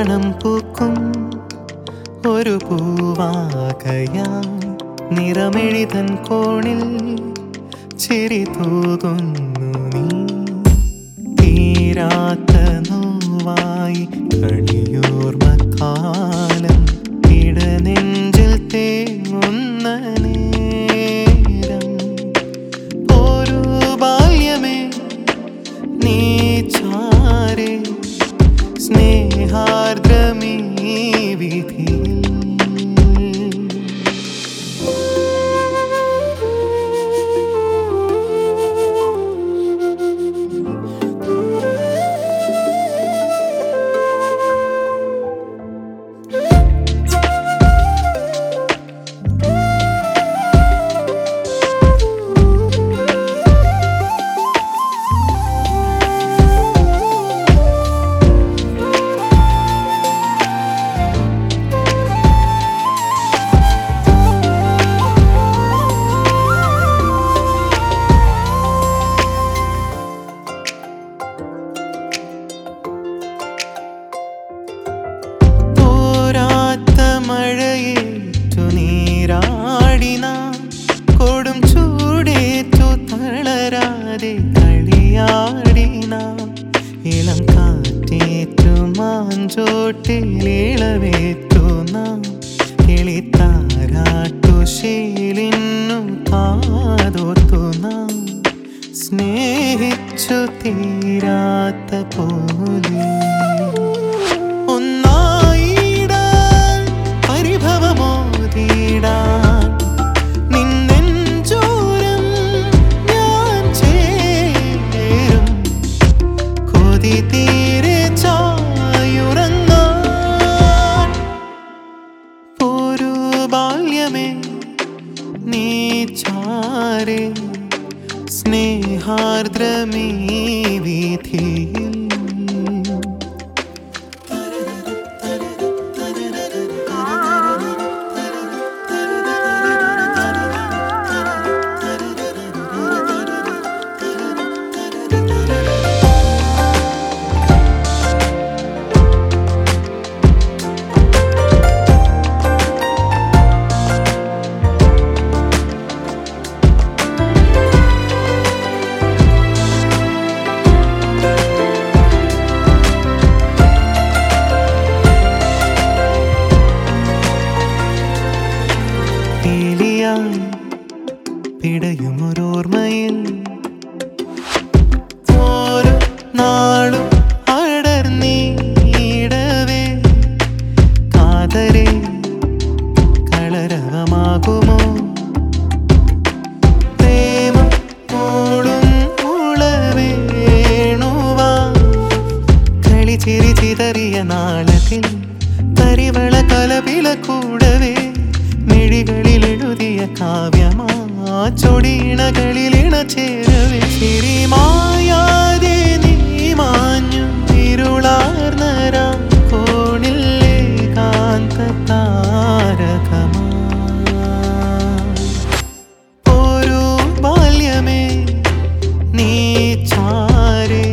നാണം പൂക്കും ഒരു പൂവാകയായി നിറമെഴുതൻ കോണിൽ ചിരി തൂകുന്നു നീ തീരാത്ത നോവായി കളിയോർമക്കാലം ഇടനെഞ്ചിൽ തേങ്ങുന്ന നേരം ഒരു ബാല്യമേ നീ ചാരേ സ്നേഹാർദ്രമീ വിധിയിൽ തോരാത്ത മഴയേറ്റു നീരാടിന കൊടും ചൂടേറ്റു തളരാതെ കളിയാടിന ഇളം കാറ്റേറ്റു മാഞ്ചോട്ടിലിളവേറ്റു നാം കിളിത്താരാട്ടു ശീലിന്നു കാതോർത്തു നാം സ്നേഹിച്ചു തീരാത്ത പോലെ ഒന്നായിടാൻ പരിഭവമോതിടാൻ നിന്നെഞ്ചോരം ഞാൻ ചേരും കൊതി തീരെ ചായുറങ്ങാൻ ഒരു ബാല്യമേ നീ ചാരേ സ്നേഹാർദ്രമീ വീഥിയിൽ പീലിയായി പിടയുമൊരോർമ്മയിൽ ഓരോ നാളും അടർന്നീടവേ കാതരെ കളരകമാകുമോ പ്രേമം മൂളും ഉളവേണുവാ കളി ചിരി ചിതറിയ നാളത്തിൽ കരിവള കലപില കൂടവേ മിഴികളിൽ എഴുതിയ കാവ്യമാ ചൊടിയിണകളിലിണ ചേരവേ ചിരിമായാതെ നീ മാഞ്ഞു ഇരുളാർന്നരാ കോണില്ലേ കാന്ത താരകമാ ഒരു ബാല്യമേ നീ ചാരേ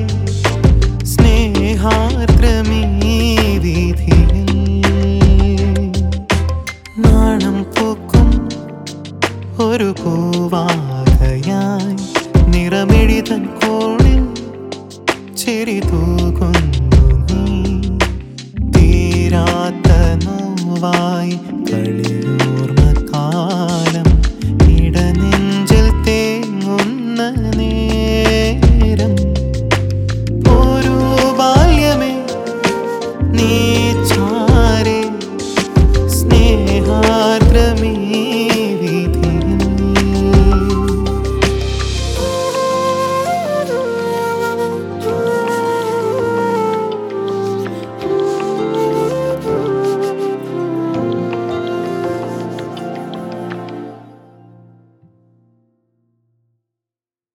സ്നേഹാർദ്രമീ വീഥിയിൽ നാണം പൂക്കും ഒരു പൂവാകയായി നിറമെഴുതൻ കോണിൽ ചിരി തൂകുന്നു നീ തീരാത്ത നോവായി